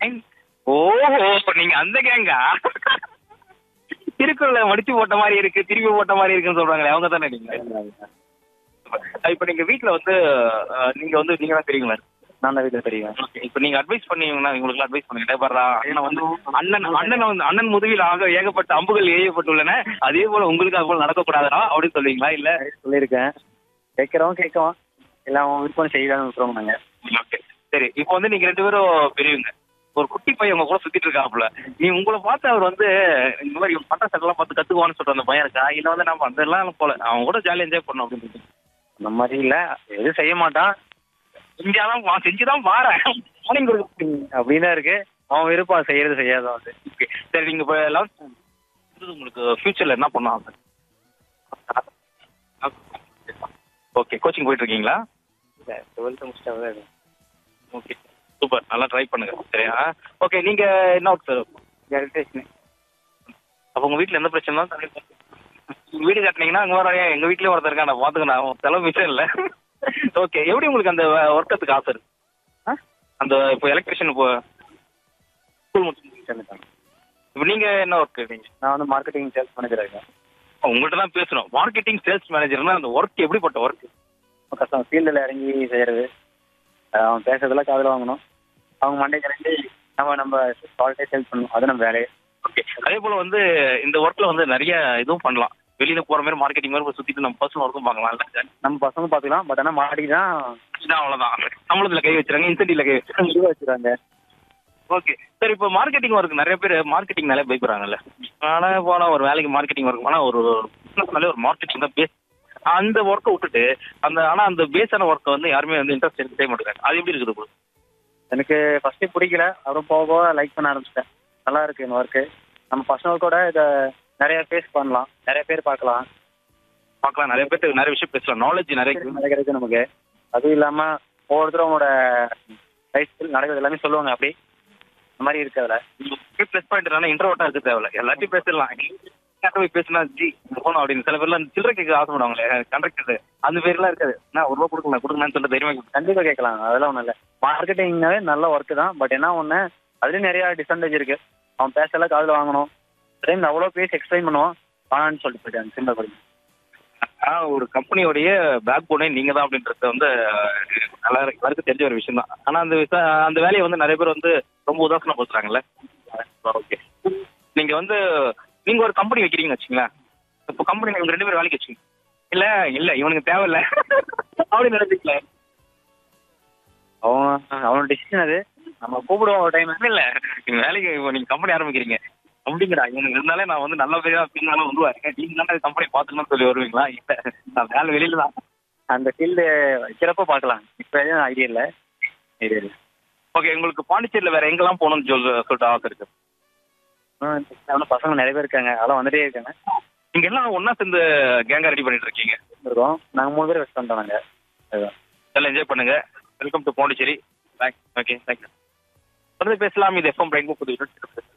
ஓஹோ நீங்க அந்த கேங்கா திருக்குறளை மடிச்சு போட்ட மாதிரி இருக்கு திருப்பி போட்ட மாதிரி இருக்குன்னு சொல்றாங்களே அவங்க தானே நீங்க இப்ப நீங்க வீட்ல வந்து அஹ், நீங்க வந்து நீங்க தான் தெரியுங்களா நான் தான் வீட்டில் தெரியும் Okay. இப்ப நீங்க அட்வைஸ் பண்ணீங்கன்னா உங்களுக்கு அட்வைஸ் பண்ணுங்க பாருடா ஏன்னா வந்து அண்ணன் அண்ணன் வந்து அண்ணன் முதுகில் ஆக ஏகப்பட்ட அம்புகள் ஏயப்பட்டுள்ளன அதே போல உங்களுக்கு அது போல நடக்கக்கூடாதா அப்படின்னு சொல்லுவீங்களா இல்ல சொல்லியிருக்கேன் கேட்குறவங்க கேட்கவும் இல்லை அவன் விருப்பம் செய்யலாம்னு விட்டுருவோம் நாங்கள் ஓகே சரி இப்போ வந்து நீங்க ரெண்டு பேரும் பெரியவங்க ஒரு குட்டி பையன் உங்க கூட சுத்திட்டு இருக்காப்புல நீ உங்களை பார்த்து அவர் வந்து இந்த மாதிரி பட்ட சட்டெல்லாம் பார்த்து கத்துக்குவான்னு சொல்ற அந்த பையன் இருக்கா இல்ல வந்து நம்ம அதெல்லாம் போல அவன் கூட ஜாலியா என்ஜாய் பண்ணணும் அப்படின்னு அந்த மாதிரி இல்லை எதுவும் செய்ய மாட்டான் செஞ்சாதான் வா- செஞ்சுதான் வாரேன் மார்னிங் கொடுக்க அப்படின்னு தான் இருக்கு அவன் விருப்பம் செய்யறது செய்யாதான் வந்து ஓகே சரி நீங்க இப்போ லெவன்த் உங்களுக்கு ஃபியூச்சர்ல என்ன பண்ண ஆசை ஓகே கோச்சிங் போயிட்டு இருக்கீங்களா இல்லை டுவெல்த்து முடிச்சிட்டா ஓகே சூப்பர் நல்லா ட்ரை பண்ணுங்க சரியா ஓகே நீங்க என்ன ஒர்க் சார் எலக்ட்ரிஷியன் அப்போ உங்க வீட்ல எந்த பிரச்சனை உங்க வீடு கட்டினீங்கன்னா அங்க வர எங்க வீட்லயும் ஒருத்தர் இருக்கா நான் பாத்துக்கணும் அவன் செலவு மிச்சம் இல்ல ஓகே எப்படி உங்களுக்கு அந்த ஒர்க்கத்துக்கு ஆசை இருக்கு ஆ? அந்த இப்போ எலக்ட்ரிஷியன் இப்போ ஸ்கூல் முடிச்சு சேர்ந்துட்டாங்க இப்போ நீங்க என்ன ஒர்க் நீங்க நான் வந்து மார்க்கெட்டிங் சேல்ஸ் மேனேஜர் இருக்கேன் உங்கள்கிட்ட தான் பேசுறோம் மார்க்கெட்டிங் சேல்ஸ் மேனேஜர்னா அந்த ஒர்க் எப்படிப்பட்ட ஒர்க் கஷ்டம் ஃபீல்டில் இறங்கி செய்கிறது அவன் பேசுறதெல்லாம் காதில் வாங்கணும் அவங்க மண்டே கிளம்பி நம்ம நம்ம ப்ராடக்டே சேல்ஸ் பண்ணணும் அது நம்ம வேலையே ஓகே அதே போல வந்து இந்த ஒர்க்ல வந்து நிறைய இதுவும் பண்ணலாம் வெளியில போற மாதிரி மார்க்கெட்டிங் மாதிரி போய் சுத்திட்டு நம்ம பர்சனல் ஒர்க்கும் பார்க்கலாம் நம்ம பசங்க பார்த்துக்கலாம் பட் ஆனால் மாட்டி தான் இல்ல அவ்வளவுதான் சம்பளத்துல கை வச்சிருக்காங்க இன்சென்டிவ்ல கை வச்சிருக்காங்க இதுவாக வச்சுருக்காங்க ஓகே சரி இப்போ மார்க்கெட்டிங் ஒர்க் நிறைய பேர் மார்க்கெட்டிங் நிறைய பயப்படுறாங்கல்ல ஆனா போனா ஒரு வேலைக்கு மார்க்கெட்டிங் ஒர்க் போனா ஒரு பிசினஸ்னாலே ஒரு மார்க்கெட்டிங் தான் பேஸ் அந்த ஒர்க்கை விட்டுட்டு அந்த ஆனா அந்த பேஸான ஒர்க்கை வந்து யாருமே வந்து இன்ட்ரெஸ்ட் எடுத்துட்டே மாட்டேங்கிறாங்க அது எப்படி இருக்குது bro? எனக்கு ஃபஸ்ட்டு பிடிக்கல அப்புறம் போக போக லைக் பண்ண ஆரம்பிச்சிட்டேன் நல்லா இருக்கு இந்த ஒர்க்கு நம்ம பசங்க கூட இதை நிறைய ஃபேஸ் பண்ணலாம் நிறைய பேர் பார்க்கலாம் பார்க்கலாம் நிறைய பேர்த்து நிறைய விஷயம் பேசலாம் நாலேஜ் நிறைய இருக்குது. நிறைய கிடைக்கும் நமக்கு அதுவும் இல்லாமல் ஒவ்வொருத்தரும் அவங்களோட லைஃப் ஸ்டைல் நடக்கிறது எல்லாமே சொல்லுவாங்க அப்படி இந்த மாதிரி இருக்கு அதில் ப்ளஸ் பாயிண்ட் என்னன்னா இன்ட்ரோட்டா இருக்க தேவையில்ல எல்லாத்தையும் பேசிடலாம் யார்கிட்ட போய் பேசினா ஜி போகணும் அப்படின்னு சில பேர்லாம் சில்லறை கேட்க ஆசைப்படுவாங்களே கண்டக்டர் அந்த பேர்லாம் இருக்காது நான் ஒரு ரூபா கொடுக்கலாம் கொடுக்கலாம்னு சொல்லிட்டு தைரியமா கேட்பேன். கண்டிப்பாக கேட்கலாம் அதெல்லாம் ஒன்றும் இல்லை மார்க்கெட்டிங்னாவே நல்ல ஒர்க்கு தான் பட் என்ன ஒன்று அதுலேயும் நிறையா டிஸ்அட்வான்டேஜ் இருக்கு அவன் பேசலாம் காதில் வாங்கணும் டைம் அவ்வளோ பேசி எக்ஸ்பிளைன் பண்ணுவான் வாங்கன்னு சொல்லிட்டு போயிட்டாங்க சிம்பிள் படி ஆனா ஒரு கம்பெனியோடைய பேக் போனே நீங்க தான் அப்படின்றது வந்து அஹ், நல்லா எல்லாருக்கும் தெரிஞ்ச ஒரு விஷயம் தான் ஆனா அந்த விஷ- அந்த வேலையை வந்து நிறைய பேர் வந்து ரொம்ப உதாசனம் படுத்துறாங்கல்ல ஓகே நீங்க வந்து நீங்க ஒரு கம்பெனி வைக்கிறீங்கன்னு வச்சுங்களேன் இப்போ கம்பெனி இவங்க ரெண்டு பேரும் வேலைக்கு வச்சுங்க இல்ல இல்ல இவனுக்கு தேவையில்ல அப்படின்னு நினைச்சுக்கல அவன் அவனோட டிசிஷன் அது நம்ம கூப்பிடுவோம் ஒரு டைம் இல்ல நீங்க வேலைக்கு இப்போ நீங்க கம்பெனி ஆரம்பிக்கிறீங்க அப்படிங்கடா இவனுக்கு இருந்தாலே நான் வந்து நல்ல பேரா பின்னாலும் வந்துருவாரு நீங்க தானே கம்பெனி பாத்துக்கணும்னு சொல்லி வருவீங்களா இல்ல நான் வேலை வெளியில தான் அந்த ஃபீல்டு வைக்கிறப்ப பார்க்கலாம் இப்போ எதுவும் ஐடியா இல்லை ஐடியா இல்லை ஓகே உங்களுக்கு பாண்டிச்சேரியில வேற எங்கெல்லாம் போகணும்னு சொல் சொல்லிட்டு ஆசை இருக்கு இன்னும் பசங்க நிறைய பேர் இருக்காங்க அதெல்லாம் வந்துட்டே இருக்காங்க நீங்க எல்லாம் ஒண்ணா சேர்ந்து கேங்கா ரெடி பண்ணிட்டு இருக்கீங்க இருக்கோம் நாங்கள் மூணு பேர் வெஸ்ட் பண்ணிட்டோம் நாங்கள் அதுதான் எல்லாம் என்ஜாய் பண்ணுங்க welcome to Pondicherry okay thank you தொடர்ந்து பேசலாம் இது எஃப்எம் பிரைன் புது